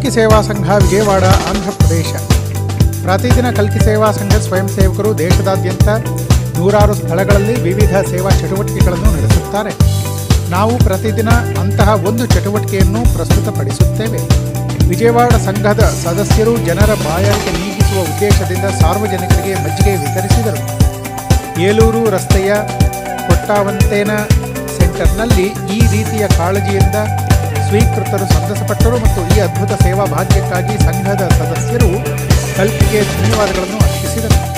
ಕಲ್ಕಿ ಸೇವಾ ಸಂಘ ವಿಜಯವಾಡ ಆಂಧ್ರ ಪ್ರದೇಶ ಪ್ರತಿದಿನ ಕಲ್ಕಿ ಸೇವಾ ಸಂಘ ಸ್ವಯಂ ಸೇವಕರು ದೇಶದಾದ್ಯಂತ ನೂರಾರು ಸ್ಥಳಗಳಲ್ಲಿ ವಿವಿಧ ಸೇವಾ ಚಟುವಟಿಕೆಗಳನ್ನು ನಡೆಸುತ್ತಾರೆ ನಾವು ಪ್ರತಿದಿನ ಅಂತಹ ಒಂದು ಚಟುವಟಿಕೆಯನ್ನು ಪ್ರಸ್ತುತಪಡಿಸುತ್ತೇವೆ ವಿಜಯವಾಡ ಸಂಘದ ಸದಸ್ಯರು ಜನರ ಬಾಯಾರಿಕೆ ನೀಗಿಸುವ ಉದ್ದೇಶದಿಂದ ಸಾರ್ವಜನಿಕರಿಗೆ ಮಜ್ಜಿಗೆ ವಿತರಿಸಿದರು ಏಲೂರು ರಸ್ತೆಯ ಕೊಟ್ಟಾವಂತೇನ ಸೆಂಟರ್ನಲ್ಲಿ ಈ ರೀತಿಯ ಕಾಳಜಿಯಿಂದ ಸ್ವೀಕೃತರು ಸಂತಸಪಟ್ಟರು ಮತ್ತು ಈ ಅದ್ಭುತ ಸೇವಾ ಭಾಗ್ಯಕ್ಕಾಗಿ ಸಂಘದ ಸದಸ್ಯರು ಕಲ್ಪಿಗೆ ಧನ್ಯವಾದಗಳನ್ನು ಅರ್ಪಿಸಿದರು